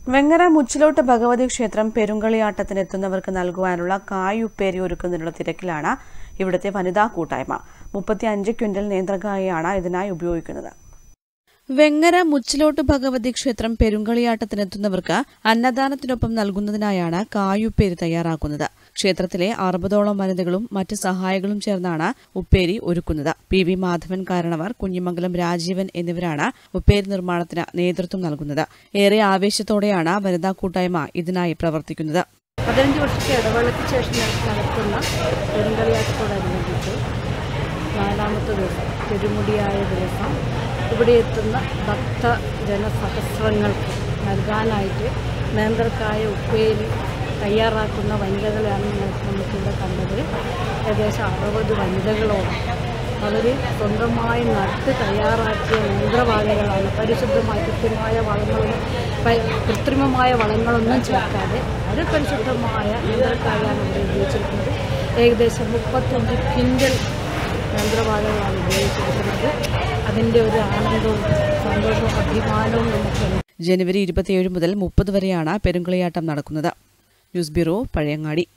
വെങ്ങര മുച്ചിലോട്ട് ഭഗവതി ക്ഷേത്രം പെരുങ്കളിയാട്ടത്തിനെത്തുന്നവർക്ക് നൽകുവാനുള്ള കായുപ്പേരി ഒരുക്കുന്നതിനുള്ള തിരക്കിലാണ് ഇവിടുത്തെ വനിതാ കൂട്ടായ്മ മുപ്പത്തി അഞ്ച് ക്വിന്റൽ നേന്ത്രക്കായാണ് ഇതിനായി ഉപയോഗിക്കുന്നത് വെങ്ങര മുച്ചിലോട്ട് ഭഗവതി ക്ഷേത്രം പെരുങ്കളിയാട്ടത്തിനെത്തുന്നവർക്ക് അന്നദാനത്തിനൊപ്പം നൽകുന്നതിനായാണ് കായുപ്പേരി തയ്യാറാക്കുന്നത് ക്ഷേത്രത്തിലെ അറുപതോളം വനിതകളും മറ്റ് സഹായികളും ചേർന്നാണ് ഉപ്പേരി ഒരുക്കുന്നത് പി വി മാധവൻ കാരണവർ കുഞ്ഞിമംഗലം രാജീവൻ എന്നിവരാണ് ഉപ്പേരി നിർമ്മാണത്തിന് നേതൃത്വം നൽകുന്നത് ഏറെ ആവേശത്തോടെയാണ് വനിതാ കൂട്ടായ്മ ഇതിനായി പ്രവർത്തിക്കുന്നത് പതിനഞ്ച് വർഷത്തെ ഇടവേളയ്ക്ക് ശേഷം നടത്തുന്ന പെരുങ്കളിയാട്ടത്തോടനുബന്ധിച്ച് നാലാമത്തെ ദിവസം പെരുമുടിയായ ദിവസം ഇവിടെ എത്തുന്ന ഭക്ത ജനസഹസ്രങ്ങൾക്ക് നൽകാനായിട്ട് നേന്ത്രക്കായ ഉപ്പേരി തയ്യാറാക്കുന്ന വനിതകളെയാണ് നിങ്ങൾക്ക് നമുക്കിവിടെ കണ്ടത് ഏകദേശം അറുപത് വനിതകളോളം അവർ സ്വന്തമായി നട്ട് തയ്യാറാക്കിയ നേന്ത്രവാഴകളാണ് പരിശുദ്ധമായ കൃത്യമായ വളങ്ങളൊന്നും പ- കൃത്രിമമായ വളങ്ങളൊന്നും ചേർക്കാതെ അത് പരിശുദ്ധമായ നേന്ത്രക്കായാണ് ഇവിടെ ഉപയോഗിച്ചിരിക്കുന്നത് ഏകദേശം മുപ്പത്തഞ്ച് ക്വിൻ്റൽ നേന്ത്രവാഴകളാണ് ഉപയോഗിച്ചിരിക്കുന്നത് അതിൻ്റെ ഒരു ആനന്ദവും സന്തോഷവും അഭിമാനവും നമുക്കുണ്ട് ജനുവരി ഇരുപത്തിയേഴ് മുതൽ മുപ്പത് വരെയാണ് പെരുങ്കളിയാട്ടം നടക്കുന്നത് ന്യൂസ് ബ്യൂറോ പഴയങ്ങാടി